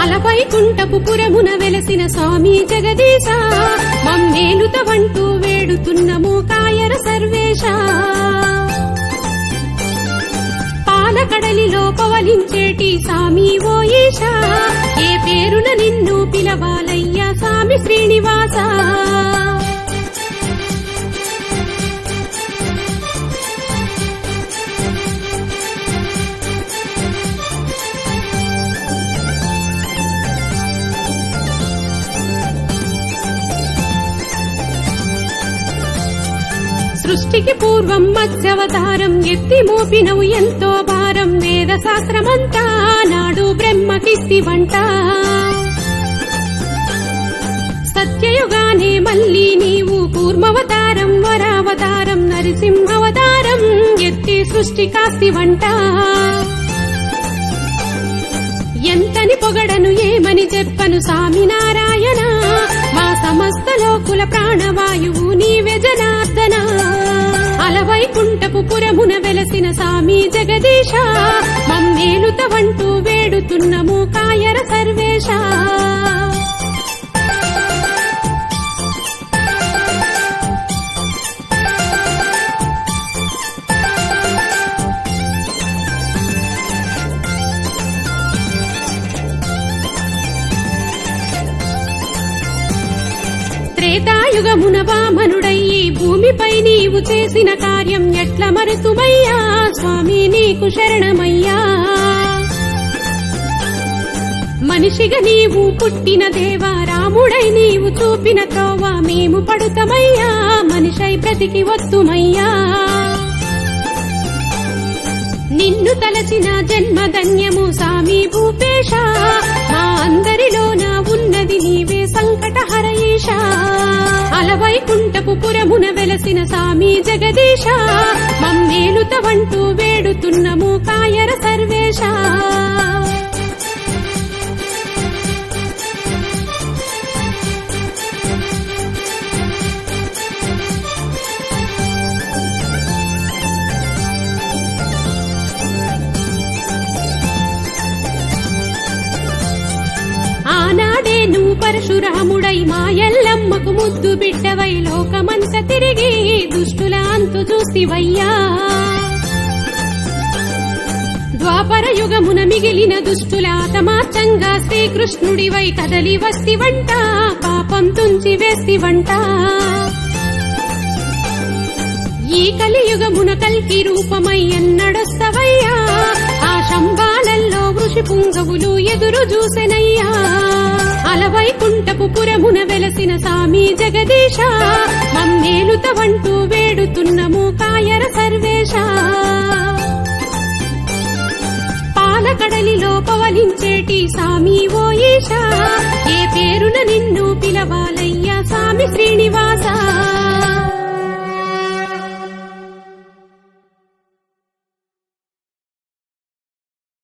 అలవైకుంఠపు పురమున వెలసిన స్వామి జగదీశ మమ్మేలుత వంటూ వేడుతున్నము కాయర సర్వేశ పాలకడలిలో పవలించేటి సామి ఓ ఈశా ఏ పేరున నిన్ను పిలవాలయ్యా స్వామి శ్రీనివాస సృష్టికి పూర్వం మత్స్యవతారం ఎత్తి మోపినవు ఎంతో భారం వేద శాస్త్రమంతా నాడు బ్రహ్మకిస్తి వంట సత్యయుగానే మళ్ళీ నీవు కూర్మవతారం వరావతారం నరసింహవతారం ఎత్తి సృష్టి కాస్తి వంట ఎంతని పొగడను ఏమని చెప్పను స్వామి నారాయణ మా సమస్త లోకుల ప్రాణవాయువు నీవే జనార్దన అలవైకుంఠపు పురమున వెలసిన స్వామి జగదీశ మమ్మేలుత వంటూ వేడుతున్నము కాయర సర్వేశ త్రేతాయుగమున వామనుడయ్యి భూమిపై నీవు చేసిన కార్యం ఎట్ల మరుతుమయ్యా స్వామి నీకు శరణమయ్యా మనిషిగా నీవు పుట్టిన దేవా రాముడై నీవు చూపిన త్రోవ మేము పడుతమయ్యా మనిషై బ్రతికి వత్తుమయ్యా నిన్ను తలచిన జన్మధన్యము సామి భూపేశ మా అందరిలోన ఉన్నది నీవే సంకటహర ఈశ అలవైకుంఠపు పురమున వెలసిన సామి జగదీశ మమ్మేలుత వంటూ వేడుతున్నము కాయర సర్వేశ ఆనాడే నువ్వు పరశురాముడై మా ఎల్లమ్మకు ముద్దు బిడ్డవై లోకమంత తిరిగి దుష్టుల అంతు చూసివయ్యా ద్వాపర యుగమున మిగిలిన దుష్టుల తమార్చంగా శ్రీకృష్ణుడివై కదలి వస్తివంట పాపం తుంచి వేస్తివంట ఈ కలియుగమున కల్కి రూపమై ఎన్నడొస్తవయ్యా ఆ శంబాలల్లో వృషి పుంగవులు ఎదురు చూసెనయ్యా అలవైకుంఠపు పురమున వెలసిన సామి జగదీశ మమ్మేలుత వంటూ వేడుతున్నము కాయర సర్వేశ పాలకడలిలో పవలించేటి సామి ఓ ఈశా ఏ పేరున నిన్ను పిలవాలయ్యా సామి శ్రీనివాస